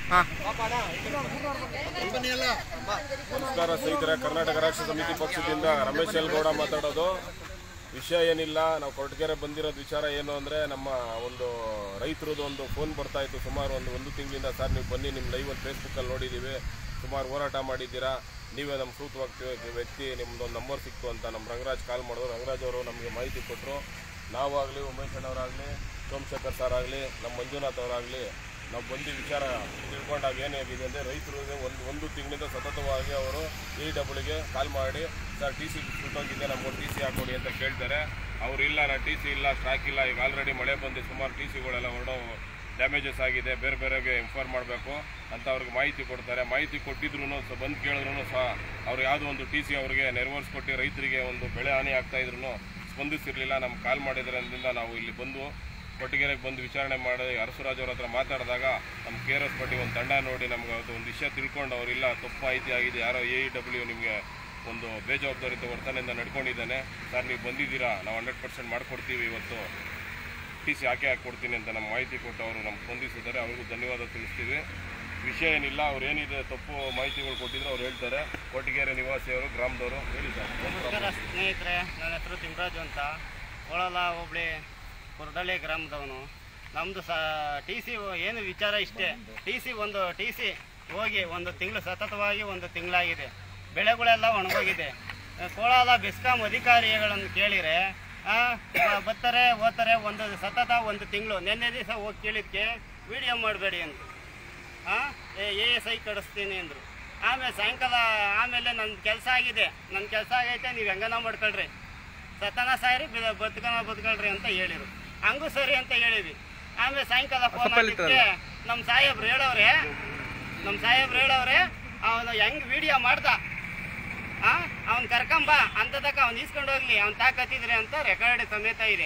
ನಮಸ್ಕಾರ ಸ್ನೇಹಿತರೆ ಕರ್ನಾಟಕ ರಾಷ್ಟ್ರ ಸಮಿತಿ ಪಕ್ಷದಿಂದ ರಮೇಶ್ ಎಲ್ಗೌಡ ಮಾತಾಡೋದು ವಿಷಯ ಏನಿಲ್ಲ ನಾವು ಕೊರಟಗೆರೆ ಬಂದಿರೋದು ವಿಚಾರ ಏನು ಅಂದರೆ ನಮ್ಮ ಒಂದು ರೈತರದ್ದು ಒಂದು ಫೋನ್ ಬರ್ತಾ ಇತ್ತು ಸುಮಾರು ಒಂದು ಒಂದು ತಿಂಗಳಿಂದ ಸರ್ ನೀವು ಬನ್ನಿ ನಿಮ್ಮ ಲೈವ್ ಒಂದು ಫೇಸ್ಬುಕ್ಕಲ್ಲಿ ನೋಡಿದ್ದೀವಿ ಸುಮಾರು ಹೋರಾಟ ಮಾಡಿದ್ದೀರಾ ನೀವೇ ನಮ್ಮ ಸೂಕ್ತವಾಗಿ ವ್ಯಕ್ತಿ ನಿಮ್ಮದು ಒಂದು ನಂಬರ್ ಸಿಕ್ತು ಅಂತ ನಮ್ಮ ರಂಗರಾಜ್ ಕಾಲ್ ಮಾಡಿದ್ರು ರಂಗರಾಜ್ ಅವರು ನಮಗೆ ಮಾಹಿತಿ ಕೊಟ್ಟರು ನಾವಾಗಲಿ ಉಮೇಶ್ ಅಣ್ಣವರಾಗಲಿ ಸೋಮಶೇಖರ್ ಸರ್ ಆಗಲಿ ನಮ್ಮ ಮಂಜುನಾಥ್ ಅವರಾಗಲಿ ನಾವು ಬಂದು ವಿಚಾರ ತಿಳ್ಕೊಂಡಾಗ ಏನಾಗಿದೆ ಅಂದರೆ ರೈತರು ಒಂದು ಒಂದು ತಿಂಗಳಿಂದ ಸತತವಾಗಿ ಅವರು ಇ ಡಬ್ಲ್ಯೂಗೆ ಕಾಲ್ ಮಾಡಿ ಸರ್ ಟಿ ಸಿ ಸುಟ್ಟೋಗಿದೆ ನಮ್ಗೆ ಟಿ ಸಿ ಹಾಕೊಡಿ ಅಂತ ಕೇಳ್ತಾರೆ ಅವ್ರು ಇಲ್ಲ ನಾ ಟಿ ಸಿ ಇಲ್ಲ ಸ್ಟಾಕ್ ಇಲ್ಲ ಈಗ ಆಲ್ರೆಡಿ ಮಳೆ ಬಂದು ಸುಮಾರು ಟಿ ಸಿಗಳೆಲ್ಲ ಹೊರಡೋ ಡ್ಯಾಮೇಜಸ್ ಆಗಿದೆ ಬೇರೆ ಬೇರೆಗೆ ಇನ್ಫಾರ್ಮ್ ಮಾಡಬೇಕು ಅಂತ ಅವ್ರಿಗೆ ಮಾಹಿತಿ ಕೊಡ್ತಾರೆ ಮಾಹಿತಿ ಕೊಟ್ಟಿದ್ರು ಸಹ ಬಂದು ಕೇಳಿದ್ರು ಸಹ ಅವ್ರು ಯಾವುದೋ ಒಂದು ಟಿ ಸಿ ಅವ್ರಿಗೆ ನೆರವೇರಿಸ್ಕೊಟ್ಟು ರೈತರಿಗೆ ಒಂದು ಬೆಳೆ ಹಾನಿ ಆಗ್ತಾ ಇದ್ರು ಸ್ಪಂದಿಸಿರಲಿಲ್ಲ ನಮ್ಗೆ ಕಾಲ್ ಮಾಡಿದ್ರಿಂದ ನಾವು ಇಲ್ಲಿ ಬಂದು ಕೊಟ್ಟಿಗೆರೆಗೆ ಬಂದು ವಿಚಾರಣೆ ಮಾಡಿ ಅರಸರಾಜ್ ಅವ್ರ ಹತ್ರ ಮಾತಾಡಿದಾಗ ನಮ್ಮ ಕೆ ಆರ್ ಎಸ್ ಪಟ್ಟಿ ಒಂದು ತಂಡ ನೋಡಿ ನಮ್ಗೆ ಅದು ಒಂದು ವಿಷಯ ತಿಳ್ಕೊಂಡು ಅವರಿಲ್ಲ ತಪ್ಪು ಮಾಹಿತಿ ಆಗಿದೆ ಯಾರೋ ಎ ಇ ಡಬ್ಲ್ಯೂ ನಿಮಗೆ ಒಂದು ಬೇಜವಾಬ್ದಾರಿತ ವರ್ತನೆಯಿಂದ ನಡ್ಕೊಂಡಿದ್ದಾನೆ ಸರ್ ನೀವು ಬಂದಿದ್ದೀರಾ ನಾವು ಹಂಡ್ರೆಡ್ ಪರ್ಸೆಂಟ್ ಮಾಡಿಕೊಡ್ತೀವಿ ಇವತ್ತು ಟಿ ಸಿ ಹಾಕಿ ಹಾಕ್ಕೊಡ್ತೀನಿ ಅಂತ ನಮ್ಮ ಮಾಹಿತಿ ಕೊಟ್ಟು ಅವರು ನಮ್ಗೆ ಸ್ಪಂದಿಸಿದ್ದಾರೆ ಅವ್ರಿಗೂ ಧನ್ಯವಾದ ತಿಳಿಸ್ತೀವಿ ವಿಷಯ ಏನಿಲ್ಲ ಅವ್ರು ಏನಿದೆ ತಪ್ಪು ಮಾಹಿತಿಗಳು ಕೊಟ್ಟಿದ್ರು ಅವ್ರು ಹೇಳ್ತಾರೆ ಕೊಟ್ಟಿಗೆರೆ ನಿವಾಸಿಯವರು ಗ್ರಾಮದವರು ಹೇಳಿ ಸರ್ ನಮಸ್ಕಾರ ಸ್ನೇಹಿತರೆ ನನ್ನ ಹೆಸರು ತಿಮ್ರಾಜು ಅಂತ ಕೋಳಲ ಹೋಬಳಿ ಕುರ್ಡಳ್ಳಿ ಗ್ರಾಮದವನು ನಮ್ಮದು ಸ ಟಿ ಸಿ ಏನು ವಿಚಾರ ಇಷ್ಟೇ ಟಿ ಸಿ ಒಂದು ಟಿ ಸಿ ಹೋಗಿ ಒಂದು ತಿಂಗಳು ಸತತವಾಗಿ ಒಂದು ತಿಂಗಳಾಗಿದೆ ಬೆಳೆಗಳೆಲ್ಲ ಒಣಗೋಗಿದೆ ಆ, ಕೋಲಾರ ಬೆಸ್ಕಾಂ ಅಧಿಕಾರಿಗಳನ್ನು ಕೇಳಿದರೆ ಬರ್ತಾರೆ ಓದ್ತಾರೆ ಒಂದು ಸತತ ಒಂದು ತಿಂಗಳು ನಿನ್ನೆ ದಿವಸ ಹೋಗಿ ಕೇಳಿದ್ಕೆ ವಿಡಿಯೋ ಮಾಡಬೇಡಿ ಅಂತ ಎ ಎಸ್ ಐ ಕಳಿಸ್ತೀನಿ ಅಂದರು ಆಮೇಲೆ ಸಾಯಂಕಾಲ ಆಮೇಲೆ ನನ್ನ ಕೆಲಸ ಆಗಿದೆ ನನ್ನ ಕೆಲಸ ಆಗೈತೆ ನೀವು ಹೆಂಗನ ಮಾಡ್ಕೊಳ್ರಿ ಸತನ ಸಾಯ್ರಿ ಬಿ- ಬದುಕನ ಬದುಕೊಳ್ರಿ ಅಂತ ಹೇಳಿರು ಹಂಗೂ ಸರಿ ಅಂತ ಹೇಳಿವಿ ಆಮೇಲೆ ಸಾಯಂಕಾಲ ಫೋನ್ ಆಗಿದ್ದಕ್ಕೆ ನಮ್ಮ ಸಾಹೇಬ್ರು ಹೇಳವ್ರೆ ನಮ್ಮ ಸಾಹೇಬ್ರು ಹೇಳವ್ರೆ ಅವನು ಹೆಂಗ್ ವಿಡಿಯೋ ಮಾಡ್ದ ಆ ಅವ್ನು ಕರ್ಕೊಂಬ ಅಂತದಕ್ಕ ಅವ್ನು ಈಸ್ಕೊಂಡು ಹೋಗ್ಲಿ ಅವ್ನು ತಾಕತ್ತಿದ್ರೆ ಅಂತ ರೆಕಾರ್ಡ್ ಸಮೇತ ಇದೆ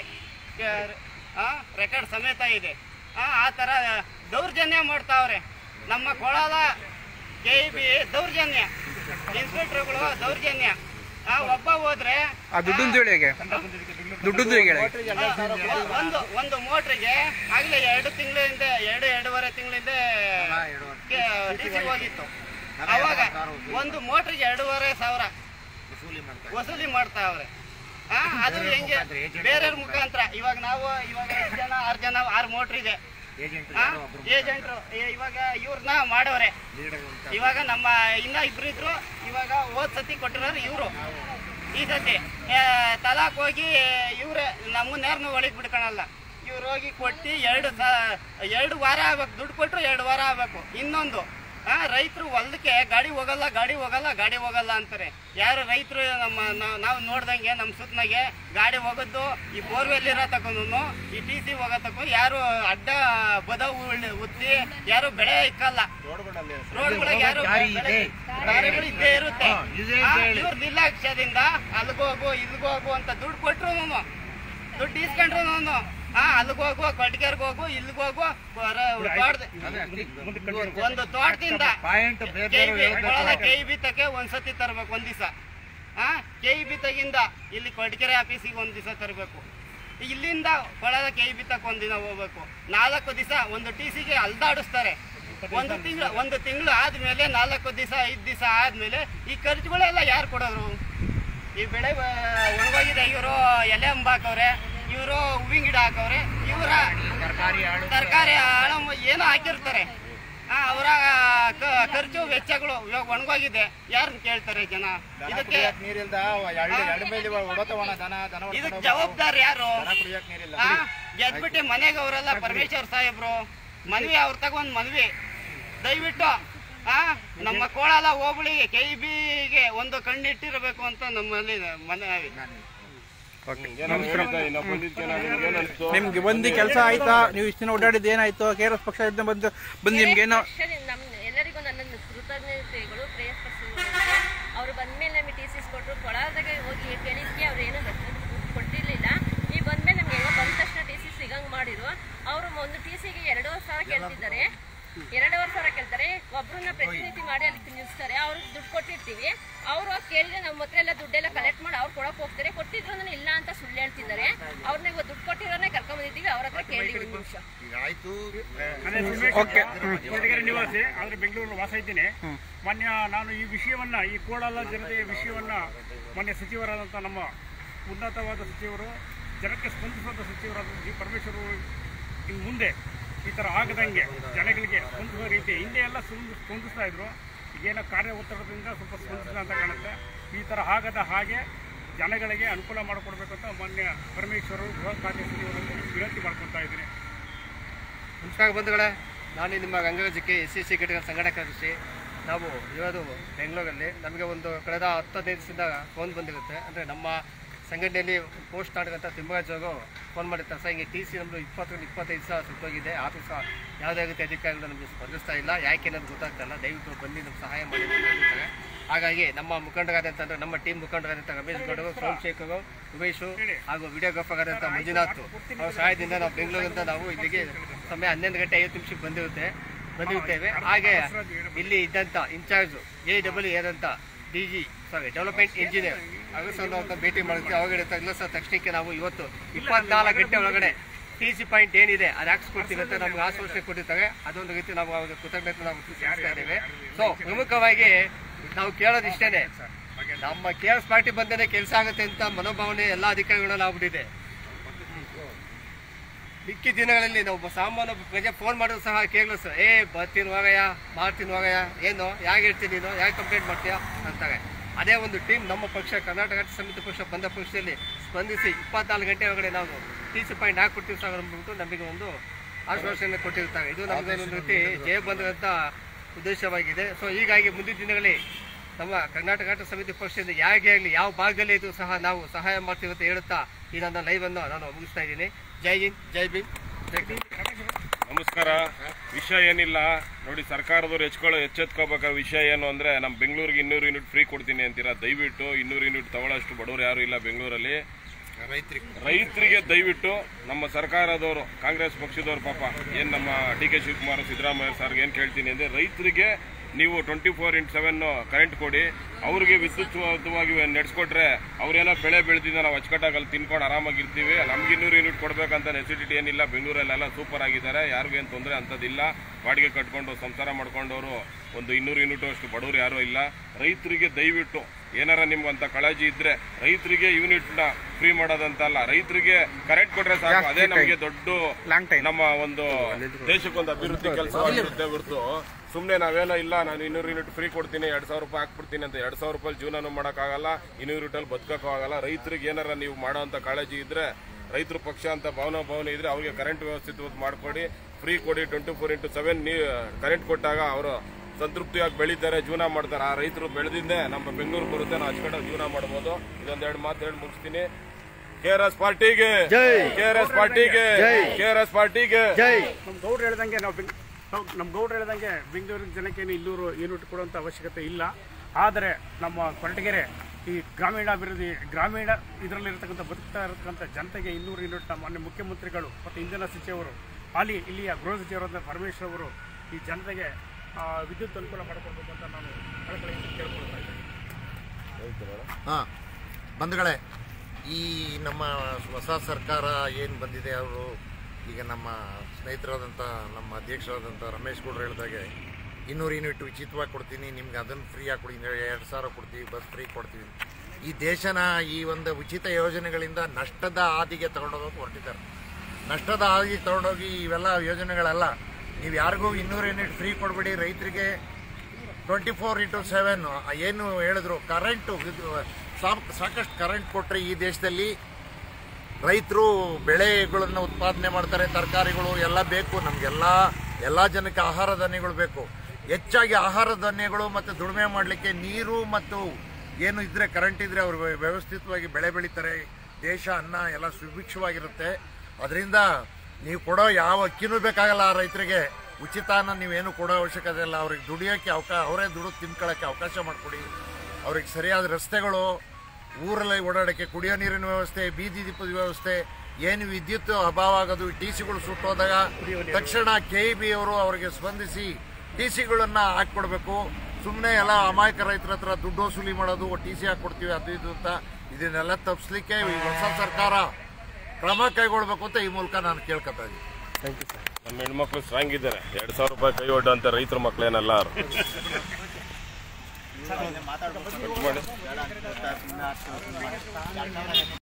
ರೆಕಾರ್ಡ್ ಸಮೇತ ಇದೆ ಆ ಆ ಥರ ದೌರ್ಜನ್ಯ ಮಾಡ್ತಾವ್ರೆ ನಮ್ಮ ಕೊಳಲ ಕೆ ಬಿ ದೌರ್ಜನ್ಯ ಇನ್ಸ್ಪೆಕ್ಟರ್ಗಳು ದೌರ್ಜನ್ಯ ಆ ಒಬ್ಬ ಹೋದ್ರೆ ಆ ದುಡ್ಡು ಹೇಗೆ ದುಡ್ಡು ಹೇಳಿ ಒಂದು ಒಂದು ಮೋಟ್ರಿಗೆ ಆಗ್ಲೇ ಎರಡು ತಿಂಗಳಿಂದ ಎರಡು ಎರಡೂವರೆ ತಿಂಗಳಿಂದ ಡಿ ಸಿ ಹೋಗಿತ್ತು ಅವಾಗ ಒಂದು ಮೋಟ್ರಿಗೆ ಎರಡೂವರೆ ಸಾವಿರ ವಸೂಲಿ ಮಾಡ್ತಾವ್ರೆ ಆ, ಅದು ಹೆಂಗೆ ಬೇರೆಯವ್ರ ಮುಖಾಂತರ ಇವಾಗ ನಾವು ಇವಾಗ ಎಷ್ಟು ಜನ ಆರು ಜನ ಆರು ಮೋಟ್ರ್ ಇದೆ ಏಜೆಂಟ್ರು ಇವಾಗ ಇವ್ರನ್ನ ಮಾಡವ್ರೆ ಇವಾಗ ನಮ್ಮ ಇನ್ನ ಇಬ್ರು ಇದ್ರು ಇವಾಗ ಹೋದ್ ಸತಿ ಕೊಟ್ಟಿರೋರು ಇವರು ಈ ಸತಿ ಆ, ತಲಾಕ್ ಹೋಗಿ ಇವ್ರೆ ನಮ್ಮನ್ಯಾರನ್ನು ಒಳಗೆ ಬಿಡ್ಕೊಳಲ್ಲ ಇವ್ರು ಹೋಗಿ ಕೊಟ್ಟು ಎರಡು ಸ ಎರಡು ವಾರ ಆಗ್ಬೇಕು ದುಡ್ಡು ಕೊಟ್ಟರು ಎರಡು ವಾರ ಆಗ್ಬೇಕು ಇನ್ನೊಂದು ಆ ರೈತರು ಹೊಲಕ್ಕೆ ಗಾಡಿ ಹೋಗಲ್ಲ ಗಾಡಿ ಹೋಗಲ್ಲ ಗಾಡಿ ಹೋಗಲ್ಲ ಅಂತಾರೆ ಯಾರು ರೈತರು ನಮ್ಮ ನಾವ್- ನಾವು ನೋಡ್ದಂಗೆ ನಮ್ಮ ಸುತ್ತನಾಗೆ ಗಾಡಿ ಹೋಗೋದು ಈ ಬೋರ್ವೆಲ್ ಇರೋ ತಗೊಂಡು ಈ ಟಿ ಸಿ ಹೋಗೋ ತಗೊಂಡು ಯಾರು ಅಡ್ಡ ಬದ ಉಳ್ಳಿ- ಉತ್ತಿ ಯಾರು ಬೆಳೆ ಇಕ್ಕಲ್ಲ ರೋಡ್ಗಳಿಗೆ ಯಾರು ಬೆಳೆ- ದಾರಿಗಳು ಇದ್ದೇ ಇರುತ್ತೆ ಇವ್ರ ನಿರ್ಲಕ್ಷ್ಯದಿಂದ ಅಲ್ಗೋಗು ಇಲ್ಗೋಗು ಅಂತ ದುಡ್ಡು ಕೊಟ್ರು ದುಡ್ಡು ಇಸ್ಕೊಂಡ್ರು ಹಾ ಅಲ್ಲಿಗೆ ಹೋಗು ಕೊಟ್ಟಿಗೆರ್ಗೆ ಹೋಗು ಇಲ್ಲಿಗೆ ಹೋಗು ಬರ- ತೋಟದ- ಒಂದು ತೋಟದಿಂದ ಕೆ ಬಿ ತಕ್ಕೆ ಒಂದ್ಸತಿ ತರ್ಬೇಕು ಒಂದ್ ದಿವಸ ಹಾ ಕೆ ಬಿ ತಗಿಂದ ಇಲ್ಲಿ ಕೊಟ್ಟಿಗೆರೆ ಆಫೀಸಿಗೆ ಒಂದ್ ದಿವಸ ತರಬೇಕು ಇಲ್ಲಿಂದ ಕೊಳದ ಕೆ ಬಿ ತಕ್ಕ ಒಂದಿನ ಹೋಗ್ಬೇಕು ನಾಲ್ಕು ದಿವಸ ಒಂದು ಟಿ ಸಿಗೆ ಅಲ್ದಾಡಿಸ್ತಾರೆ ಒಂದು ತಿಂಗಳು ಒಂದು ತಿಂಗಳು ಆದ್ಮೇಲೆ ನಾಲ್ಕು ದಿವಸ ಐದು ದಿವಸ ಆದ್ಮೇಲೆ ಈ ಖರ್ಚುಗಳೆಲ್ಲ ಯಾರು ಕೊಡೋರು ಈ ಬೆಳೆ ಆ, ಒಣಗೋಗಿದೆ ಇವರು ಎಲೆ ಅಂಬ ಹಾಕವ್ರೆ ಇವರು ಹೂವಿನ ಗಿಡ ಹಾಕವ್ರೆ ಇವರ ತರಕಾರಿ ಹಣ ಏನೋ ಹಾಕಿರ್ತಾರೆ ಆ, ಅವರ ಕ- ಖರ್ಚು ವೆಚ್ಚಗಳು ಇವಾಗ ಒಣಗೋಗಿದೆ ಯಾರನ್ನ ಕೇಳ್ತಾರೆ ಜನ ಇದಕ್ಕೆ ನೀರಿಲ್ದ ಎರಡು ಎರಡು ಮೇಲೆ ಹೊಡತವಣ ದನ ದನ ಇದಕ್ಕೆ ಜವಾಬ್ದಾರಿ ಯಾರು ಕುಡಿಯಕ್ ನೀರಿಲ್ಲ ಆ, ಗೆದ್ಬಿಟ್ಟು ಮನೆಗೆ ಅವರೆಲ್ಲ ಪರಮೇಶ್ವರ್ ಸಾಹೇಬ್ರು ಮನವಿ ಅವ್ರ ತಗೊಂಡ್ ಮನವಿ ದಯವಿಟ್ಟು ಆ ನಮ್ಮ ಕೋಳಲ ಹೋಬಳಿಗೆ ಕೆ ಬಿಗೆ ಒಂದು ಕಣ್ಣಿಟ್ಟಿರಬೇಕು ಅಂತ ನಮ್ಮಲ್ಲಿ ಮನವಿ ನಿಮ್ಗೆ ಬಂದು ಕೆಲಸ ಆಯ್ತಾ ನೀವು ಇಷ್ಟು ದಿನ ಓಡಾಡಿದ್ದು ಏನಾಯ್ತು ಕೆ ಆರ್ ಎಸ್ ಪಕ್ಷ ಇದ್ದ ಬಂದು ಬಂದು ನಿಮ್ಗೆ ಏನೋ ಅಕ್ಷರದಿಂದ ನಮ್ಮ ಎಲ್ಲರಿಗೂ ನನ್ನ ಕೃತಜ್ಞತೆಗಳು ಪ್ರೇಯಸ್ಪಡಿಸಿದ್ದಾರೆ ಅವರು ಬಂದ್ಮೇಲೆ ನಮಗೆ ಟಿ ಸಿಸ್ ಕೊಟ್ಟರು ಕೊಳದಾಗ ಹೋಗಿ ಕೇಳಿದ್ಕೆ ಅವ್ರು ಏನೂ ಕೊಟ್ಟಿರಲಿಲ್ಲ ಈ ಬಂದ್ಮೇಲೆ ನಮ್ಗೆ ಏನೋ ಬಂದ ತಕ್ಷಣ ಟಿ ಸಿ ಸಿಗಂಗ್ ಮಾಡಿರು ಅವರು ಒಂದು ಟಿ ಸಿಗೆ ಎರಡೂವರೆ ಸಾವಿರ ಕೇಳ್ತಿದ್ದಾರೆ ಎರಡೂವರೆ ಸಾವಿರ ಕೇಳ್ತಾರೆ ಒಬ್ರನ್ನ ಪ್ರತಿನಿಧಿ ಮಾಡಿ ಅಲ್ಲಿ ನಿಲ್ಲಿಸ್ತಾರೆ ಅವ್ರಿಗೆ ದುಡ್ಡು ಕೊಟ್ಟಿರ್ತೀವಿ ಅವರು ಕೇಳಿದ್ರೆ ನಮ್ಮ ಹತ್ರ ಎಲ್ಲ ದುಡ್ಡೆಲ್ಲ ಕಲೆಕ್ಟ್ ಮಾಡಿ ಅವ್ರು ಕೊಡಕ್ ಹೋಗ್ತಾರೆ ಕೊಟ್ಟಿದ್ರು ಇಲ್ಲ ಅಂತ ಸುಳ್ಳು ಹೇಳ್ತಿದ್ದಾರೆ ಅವ್ರನ್ನ ಇವಾಗ ದುಡ್ಡು ಕೊಟ್ಟಿರೋನೇ ಕರ್ಕೊಂಡ್ ಬಂದಿದ್ದೀವಿ ಅವ್ರ ಹತ್ರ ಕೇಳಿ ಒಂದು ನಿಮಿಷ ಓಕೆ ಕೊರಟಗೆರೆ ನಿವಾಸಿ ಆದ್ರೆ ಬೆಂಗಳೂರು ವಾಸ ಇದ್ದೀನಿ ಮಾನ್ಯ ನಾನು ಈ ವಿಷಯವನ್ನ ಈ ಕೋಡಲ ಜನತೆಯ ವಿಷಯವನ್ನ ಮಾನ್ಯ ಸಚಿವರಾದಂಥ ನಮ್ಮ ಉನ್ನತವಾದ ಸಚಿವರು ಜನಕ್ಕೆ ಸ್ಪಂದಿಸುವಂಥ ಸಚಿವರಾದ ಜಿ ಪರಮೇಶ್ವರ್ ಅವರು ಇನ್ನು ಮುಂದೆ ಈ ಥರ ಆಗದಂಗೆ ಜನಗಳಿಗೆ ಸ್ಪಂದಿಸುವ ರೀತಿ ಹಿಂದೆ ಎಲ್ಲ ಸ್ಪಂದ- ಸ್ಪಂದಿಸ್ತಾ ಇದ್ರು ಏನೋ ಕಾರ್ಯ ಒತ್ತಡದಿಂದ ಸ್ವಲ್ಪ ಸ್ಪಂದಿಸಿಲ್ಲ ಅಂತ ಕಾಣುತ್ತೆ ಈ ಥರ ಆಗದ ಹಾಗೆ ಜನಗಳಿಗೆ ಅನುಕೂಲ ಮಾಡಿಕೊಡ್ಬೇಕಂತ ಮಾನ್ಯ ಪರಮೇಶ್ವರ್ ಗೃಹ ಖಾತೆ ಸಚಿವರಲ್ಲಿ ವಿನಂತಿ ಮಾಡ್ಕೊತಾ ಇದ್ದೀನಿ ನಮಸ್ಕಾರ ಬಂಧುಗಳೇ ನಾನು ನಿಮ್ಮ ಗಂಗಾಜಿಕ್ಕೆ ಎಸ್ ಸಿ ಸಿ ಘಟಕ ಸಂಘಟನಾ ಕಾರ್ಯದರ್ಶಿ ನಾವು ಇರೋದು ಬೆಂಗಳೂರಲ್ಲಿ ನಮಗೆ ಒಂದು ಕಳೆದ ಹತ್ತು ಹದಿನೈದು ದಿವಸದಿಂದ ಫೋನ್ ಬಂದಿರುತ್ತೆ ಅಂದರೆ ನಮ್ಮ ಸಂಘಟನೆಯಲ್ಲಿ ಪೋಸ್ಟ್ ಆಡಗಂತ ತಿಮ್ಮರಾಜ್ ಅವರು ಫೋನ್ ಮಾಡಿರ್ತಾರೆ ಸರ್ ಹಿಂಗೆ ಟಿ ಸಿ ನಮ್ಮದು ಇಪ್ಪತ್ತರಿಂದ ಇಪ್ಪತ್ತೈದು ಸಾವಿರ ಸುತ್ತೋಗಿದೆ ಆದರೂ ಸಹ ಯಾವುದೇ ರೀತಿ ಅಧಿಕಾರಿಗಳು ನಮಗೆ ಸ್ಪಂದಿಸ್ತಾ ಇಲ್ಲ ಯಾಕೆ ಅನ್ನೋದು ಗೊತ್ತಾಗ್ತಾ ಇಲ್ಲ ದಯವಿಟ್ಟು ಬನ್ನಿ ನಮ್ಮ ಸಹಾಯ ಮಾಡಿ ಅಂತ ಹೇಳ್ತಾರೆ ಹಾಗಾಗಿ ನಮ್ಮ ಮುಖಂಡರಾದಂಥ ನಮ್ಮ ಟೀಮ್ ಮುಖಂಡರಾದಂಥ ರಮೇಶ್ ಗೌಡರು ಸೋಮಶೇಖರು ಉಮೇಶು ಹಾಗೂ ವಿಡಿಯೋಗ್ರಾಫರ್ ಆದಂಥ ಮಂಜುನಾಥ್ ಅವ್ರ ಸಹಾಯದಿಂದ ನಾವು ಬೆಂಗಳೂರಿಂದ ನಾವು ಇಲ್ಲಿಗೆ ಸಮಯ ಹನ್ನೊಂದು ಗಂಟೆ ಐವತ್ತು ನಿಮಿಷಕ್ಕೆ ಬಂದಿರುತ್ತೆ ಬಂದಿರುತ್ತೇವೆ ಹಾಗೆ ಇಲ್ಲಿ ಇದ್ದಂಥ ಇನ್ಚಾರ್ಜ್ ಎ ಡಬ್ಲ್ಯೂ ಆದಂಥ D G sorry development engineer ಅಗಸನ್ನು ಅಂತ ಭೇಟಿ ಮಾಡಿದ್ವಿ ಅವಾಗ ಇಲ್ಲ ಸರ್ ತಕ್ಷಣಕ್ಕೆ ನಾವು ಇವತ್ತು ಇಪ್ಪತ್ನಾಲ್ಕು ಗಂಟೆ ಒಳಗಡೆ ಟಿ ಸಿ ಪಾಯಿಂಟ್ ಏನಿದೆ ಅದು ಹಾಕ್ಸ್ಕೊಡ್ತೀವಿ ಅಂತ ನಮ್ಗೆ ಆಶ್ವಾಸನೆ ಕೊಟ್ಟಿರ್ತಾರೆ ಅದೊಂದು ರೀತಿ ನಾವು ಅವ್ರಿಗೆ ಕೃತಜ್ಞತೆ ನಾವು ಸಲ್ಲಿಸ್ತಾ ಇದ್ದೇವೆ ಸೊ ಪ್ರಮುಖವಾಗಿ ನಾವು ಕೇಳೋದು ಇಷ್ಟೇನೆ ನಮ್ಮ ಕೆ ಎಸ್ ಪಾರ್ಟಿ ಬಂದೇನೆ ಕೆಲಸ ಆಗುತ್ತೆ ಅಂತ ಮನೋಭಾವನೆ ಎಲ್ಲ ಅಧಿಕಾರಿಗಳಲ್ಲಿ ಆಗ್ಬಿಟ್ಟಿದೆ ಮಿಕ್ಕಿ ದಿನಗಳಲ್ಲಿ ನಾವು ಸಾಮಾನ್ಯ ಪ್ರಜೆ ಫೋನ್ ಮಾಡಿದ್ರು ಸಹ ಕೇಳಲು ಸರ್ ಏ ಬರ್ತೀನಿ ಹೋಗಯ್ಯ ಮಾಡ್ತೀನಿ ಹೋಗಯ್ಯ ಏನು ಯಾಕೆ ಹೇಳ್ತೀನಿ ನೀನು ಯಾಕೆ ಕಂಪ್ಲೇಂಟ್ ಮಾಡ್ತೀಯಾ ಅಂತಾರೆ ಅದೇ ಒಂದು ಟೀಮ್ ನಮ್ಮ ಪಕ್ಷ ಕರ್ನಾಟಕ ರಾಜ್ಯ ಸಮಿತಿ ಪಕ್ಷ ಬಂದ ಪಕ್ಷದಲ್ಲಿ ಸ್ಪಂದಿಸಿ ಇಪ್ಪತ್ನಾಲ್ಕು ಗಂಟೆ ಒಳಗಡೆ ನಾವು ಟಿ ಸಿ ಪಾಯಿಂಟ್ ಹಾಕ್ಕೊಡ್ತೀವಿ ಸರ್ ಅಂದ್ಬಿಟ್ಟು ನಮಗೆ ಒಂದು ಆಶ್ವಾಸನೆ ಕೊಟ್ಟಿರ್ತಾರೆ ಇದು ನಮಗೆ ಒಂದು ರೀತಿ ಜಯ ಬಂದಂಥ ಉದ್ದೇಶವಾಗಿದೆ ಸೊ ಹೀಗಾಗಿ ಮುಂದಿನ ದಿನಗಳಲ್ಲಿ ನಮ್ಮ ಕರ್ನಾಟಕ ರಾಷ್ಟ್ರ ಸಮಿತಿ ಪಕ್ಷದಿಂದ ಯಾರಿಗೆ ಆಗಲಿ ಯಾವ ಭಾಗದಲ್ಲಿ ಇದು ಸಹ ನಾವು ಸಹಾಯ ಮಾಡ್ತೀವಿ ಅಂತ ಹೇಳುತ್ತಾ ಈ ನನ್ನ ಲೈವ್ ಅನ್ನು ನಾನು ಮುಗಿಸ್ತಾ ಇದ್ದೀನಿ ಜೈ ಹಿಂದ್ ಜೈ ಭೀಮ್ ಜೈ ಭೀಮ್ ನಮಸ್ಕಾರ ವಿಷಯ ಏನಿಲ್ಲ ನೋಡಿ ಸರ್ಕಾರದವ್ರು ಹೆಚ್ಕೊಳ್ಳೋ ಎಚ್ಚೆತ್ಕೋಬೇಕಾದ ವಿಷಯ ಏನು ಅಂದ್ರೆ ನಮ್ಮ ಬೆಂಗಳೂರಿಗೆ ಇನ್ನೂರು ಯೂನಿಟ್ ಫ್ರೀ ಕೊಡ್ತೀನಿ ಅಂತೀರಾ ದಯವಿಟ್ಟು ಇನ್ನೂರು ಯೂನಿಟ್ ತಗೊಳ್ಳೋಷ್ಟು ಬಡವರು ಯಾರು ಇಲ್ಲ ಬೆಂಗಳೂರಲ್ಲಿ ರೈತರಿಗೆ ದಯವಿಟ್ಟು ನಮ್ಮ ಸರ್ಕಾರದವರು ಕಾಂಗ್ರೆಸ್ ಪಕ್ಷದವ್ರು ಪಾಪ ಏನ್ ನಮ್ಮ ಡಿ ಕೆ ಶಿವಕುಮಾರ್ ಸಿದ್ದರಾಮಯ್ಯ ಸರ್ಗೆ ಏನ್ ಕೇಳ್ತೀನಿ ಅಂದ್ರೆ ರೈತರಿಗೆ ನೀವು twenty four into seven current ಕೊಡಿ ಅವ್ರಿಗೆ ವಿದ್ಯುತ್ವಾಗಿ ನಡೆಸ್ಕೊಟ್ರೆ ಅವ್ರೇನೋ ಬೆಳೆ ಬೆಳೆದಿದ್ದ ನಾವು ಅಚ್ಚುಕಟ್ಟಾಗಿ ಅಲ್ಲಿ ತಿನ್ಕೊಂಡು ಆರಾಮಾಗಿರ್ತೀವಿ ನಮ್ಗೆ ಇನ್ನೂರು ಯೂನಿಟ್ ಕೊಡ್ಬೇಕಂತ ನೆಸಿಟಿಟಿ ಏನಿಲ್ಲ ಬೆಂಗಳೂರಲ್ಲೆಲ್ಲ ಸೂಪರ್ ಆಗಿದ್ದಾರೆ ಯಾರಿಗೂ ಏನು ತೊಂದರೆ ಅಂಥದ್ದಿಲ್ಲ ಬಾಡಿಗೆ ಕಟ್ಕೊಂಡು ಸಂಸಾರ ಮಾಡ್ಕೊಂಡವರು ಒಂದು ಇನ್ನೂರು ಯೂನಿಟ್ ಅಷ್ಟು ಬಡವರು ಯಾರೂ ಇಲ್ಲ ರೈತರಿಗೆ ದಯವಿಟ್ಟು ಏನಾರ ನಿಮ್ಗೆ ಅಂತ ಕಾಳಜಿ ಇದ್ರೆ ರೈತರಿಗೆ ಯೂನಿಟ್ ನ ಫ್ರೀ ಮಾಡೋದಂತಲ್ಲ ರೈತರಿಗೆ ಕರೆಂಟ್ ಕೊಟ್ರೆ ಸಾಕು ಅದೇ ನಮಗೆ ದೊಡ್ಡ ಲಾಂಗ್ ಟೈಮ್ ನಮ್ಮ ಒಂದು ದೇಶಕ್ಕೊಂದು ಅಭಿವೃದ್ಧಿ ಕೆಲಸವಾಗಿರುತ್ತೆ ಹೊರತು ಸುಮ್ಮನೆ ನಾವೇನೋ ಇಲ್ಲ ನಾನು ಇನ್ನೂರು ಯೂನಿಟ್ ಫ್ರೀ ಕೊಡ್ತೀನಿ ಎರಡ್ ಸಾವಿರ ರೂಪಾಯಿ ಹಾಕ್ಬಿಡ್ತೀನಿ ಅಂತ ಎರಡ್ ಸಾವಿರ ರೂಪಾಯಿ ಜೀವನನೂ ಮಾಡೋಕ್ಕಾಗಲ್ಲ ಇನ್ನೂರು ಯೂನಿಟಲ್ಲಿ ಬದುಕಕ್ಕೂ ಆಗಲ್ಲ ರೈತರಿಗೆ ಏನಾರ ನೀವು ಮಾಡೋ ಅಂತ ಕಾಳಜಿ ಇದ್ರೆ ರೈತರ ಪಕ್ಷ ಅಂತ ಭಾವನಾ ಭಾವನೆ ಇದ್ರೆ ಅವ್ರಿಗೆ ಕರೆಂಟ್ ವ್ಯವಸ್ಥಿತವಾಗಿ ಮಾಡ್ಕೊಡಿ ಫ್ರೀ ಕೊಡಿ ಟ್ವೆಂಟಿ ಫೋರ್ ಇಂಟು ಸೆವೆನ್ ನೀ ಕರೆಂಟ್ ಕೊಟ್ಟಾಗ ಅವರು ಸಂತೃಪ್ತಿಯಾಗಿ ಬೆಳೀತಾರೆ ಜೀವನ ಮಾಡ್ತಾರೆ ಆ ರೈತರು ಬೆಳೆದಿಂದೆ ನಮ್ಮ ಬೆಂಗಳೂರು ಬರುತ್ತೆ ನಾವು ಅಚ್ಕಟ್ಟಾಗಿ ಜೀವನ ಮಾಡ್ಬೋದು ಇದೊಂದೆರಡು ಮಾತು ಹೇಳಿ ಮುಗಿಸ್ತೀನಿ ಕೆ ಆರ್ ಎಸ್ ಪಾರ್ಟಿಗೆ ಕೆ ಆರ್ ಎಸ್ ಪಾರ್ಟಿಗೆ ಕೆ ಆರ್ ಎಸ್ ಪಾರ್ಟಿಗೆ ನಮ್ಮ ಗೌಡ್ರು ಹೇಳ್ದಂಗೆ ನಾವು ಬೆಂಗ್ ನಾವು- ನಮ್ಮ ಗೌಡ್ರು ಹೇಳ್ದಂಗೆ ಬೆಂಗಳೂರಿನ ಜನಕ್ಕೆ ಇನ್ನೂರು ಯೂನಿಟ್ ಕೊಡುವಂಥ ಅವಶ್ಯಕತೆ ಇಲ್ಲ ಆದರೆ ನಮ್ಮ ಕೊರಟಗೆರೆ ಈ ಗ್ರಾಮೀಣಾಭಿವೃದ್ಧಿ ಗ್ರಾಮೀಣ ಇದರಲ್ಲಿರ್ತಕ್ಕಂಥ ಬದುಕ್ತಾ ಇರತಕ್ಕಂಥ ಜನತೆಗೆ ಇನ್ನೂರು ಯೂನಿಟ್ ನಮ್ಮ ಮಾನ್ಯ ಮುಖ್ಯಮಂತ್ರಿಗಳು ಮತ್ತು ಇಂಧನ ಸಚಿವರು ಹಾಲಿ ಇಲ್ಲಿಯ ಗೃಹ ಸಚಿವರಾದ ಪರಮೇಶ್ವರ್ ಅವರು ಈ ಜನತೆಗೆ ಆ, ವಿದ್ಯುತ್ ಅನುಕೂಲ ಮಾಡಿಕೊಡ್ಬೇಕು ಅಂತ ನಾನು ಕಳಕಳಿಯಿಂದ ಕೇಳ್ಕೊಳ್ತಾ ಇದ್ದೀನಿ ಹಾಂ ಬಂಧುಗಳೇ ಈ ನಮ್ಮ ಹೊಸ ಸರ್ಕಾರ ಏನು ಬಂದಿದೆ ಅವರು ಈಗ ನಮ್ಮ ಸ್ನೇಹಿತರಾದಂಥ ನಮ್ಮ ಅಧ್ಯಕ್ಷರಾದಂಥ ರಮೇಶ್ ಗೌಡ್ರು ಹೇಳಿದಾಗೆ ಇನ್ನೂರು ಯೂನಿಟ್ ಉಚಿತವಾಗಿ ಕೊಡ್ತೀನಿ ನಿಮ್ಗೆ ಅದನ್ನು ಫ್ರೀಯಾಗಿ ಕೊಡಿ ಎರಡು ಸಾವಿರ ಕೊಡ್ತೀವಿ ಬಸ್ ಫ್ರೀ ಕೊಡ್ತೀವಿ ಈ ದೇಶನ ಈ ಒಂದು ಉಚಿತ ಯೋಜನೆಗಳಿಂದ ನಷ್ಟದ ಹಾದಿಗೆ ತಗೊಂಡೋಗೋಕೆ ಹೊರಟಿದ್ದಾರೆ ನಷ್ಟದ ಹಾದಿಗೆ ತಗೊಂಡೋಗಿ ಇವೆಲ್ಲ ಯೋಜನೆಗಳೆಲ್ಲ ನೀವು ಯಾರಿಗೂ ಇನ್ನೂರು ಯೂನಿಟ್ ಫ್ರೀ ಕೊಡ್ಬೇಡಿ ರೈತರಿಗೆ ಟ್ವೆಂಟಿ ಫೋರ್ ಇಂಟು ಸೆವೆನ್ ಏನು ಹೇಳಿದ್ರು ಕರೆಂಟು ಸಾಕಷ್ಟು ಕರೆಂಟ್ ಕೊಟ್ಟರೆ ಈ ದೇಶದಲ್ಲಿ ರೈತರು ಬೆಳೆಗಳನ್ನು ಉತ್ಪಾದನೆ ಮಾಡ್ತಾರೆ ತರಕಾರಿಗಳು ಎಲ್ಲ ಬೇಕು ನಮಗೆಲ್ಲ ಎಲ್ಲ ಜನಕ್ಕೆ ಆಹಾರ ಧಾನ್ಯಗಳು ಬೇಕು ಹೆಚ್ಚಾಗಿ ಆಹಾರ ಧಾನ್ಯಗಳು ಮತ್ತು ದುಡಿಮೆ ಮಾಡಲಿಕ್ಕೆ ನೀರು ಮತ್ತು ಏನು ಇದ್ರೆ ಕರೆಂಟ್ ಇದ್ರೆ ಅವರು ವ್ಯವಸ್ಥಿತವಾಗಿ ಬೆಳೆ ಬೆಳೀತಾರೆ ದೇಶ ಅನ್ನ ಎಲ್ಲ ಸುಭಿಕ್ಷವಾಗಿರುತ್ತೆ ಅದರಿಂದ ನೀವು ಕೊಡೋ ಯಾವ ಅಕ್ಕಿನೂ ಬೇಕಾಗಲ್ಲ ಆ ರೈತರಿಗೆ ಉಚಿತಾನ ನೀವೇನು ಕೊಡೋ ಅವಶ್ಯಕತೆ ಇಲ್ಲ ಅವ್ರಿಗೆ ದುಡಿಯೋಕ್ಕೆ ಅವಕಾಶ ಅವರೇ ದುಡಿದು ತಿನ್ಕೊಳ್ಳೋಕ್ಕೆ ಅವಕಾಶ ಮಾಡಿಕೊಡಿ ಅವ್ರಿಗೆ ಸರಿಯಾದ ರಸ್ತೆಗಳು ಊರಲ್ಲಿ ಓಡಾಡೋಕ್ಕೆ ಕುಡಿಯೋ ನೀರಿನ ವ್ಯವಸ್ಥೆ ಬೀದಿ ದೀಪದ ವ್ಯವಸ್ಥೆ ಏನು ವಿದ್ಯುತ್ ಅಭಾವ ಆಗೋದು ಟಿ ಸಿಗಳು ಸುಟ್ಟೋದಾಗ ತಕ್ಷಣ ಕೆ ಇ ಬಿ ಅವರು ಅವರಿಗೆ ಸ್ಪಂದಿಸಿ ಟಿ ಸಿಗಳನ್ನ ಹಾಕ್ಕೊಡ್ಬೇಕು ಸುಮ್ಮನೆ ಎಲ್ಲ ಅಮಾಯಕ ರೈತರ ಹತ್ರ ದುಡ್ಡು ವಸೂಲಿ ಮಾಡೋದು ಟಿ ಸಿ ಹಾಕ್ಕೊಡ್ತೀವಿ ಅದು ಇದು ಅಂತ ಇದನ್ನೆಲ್ಲ ತಪ್ಪಿಸ್ಲಿಕ್ಕೆ ಈ ಹೊಸ ಸರ್ಕಾರ ಕ್ರಮ ಕೈಗೊಳ್ಬೇಕು ಅಂತ ಈ ಮೂಲಕ ನಾನು ಕೇಳ್ಕೊತಾ ಇದ್ದೀನಿ ನಮ್ಮ ಹೆಣ್ಮಕ್ಳು ಸ್ಟ್ರಾಂಗ್ ಇದ್ದಾರೆ ಎರಡು ಸಾವಿರ ರೂಪಾಯಿ ಕೈ ಒಡ್ಡಂತ ರೈತರ ಮಕ್ಳೇನಲ್ಲ ಅವ್ರು ಮಾತಾಡ್ಬೋದು ಕಟ್ ಮಾಡಿ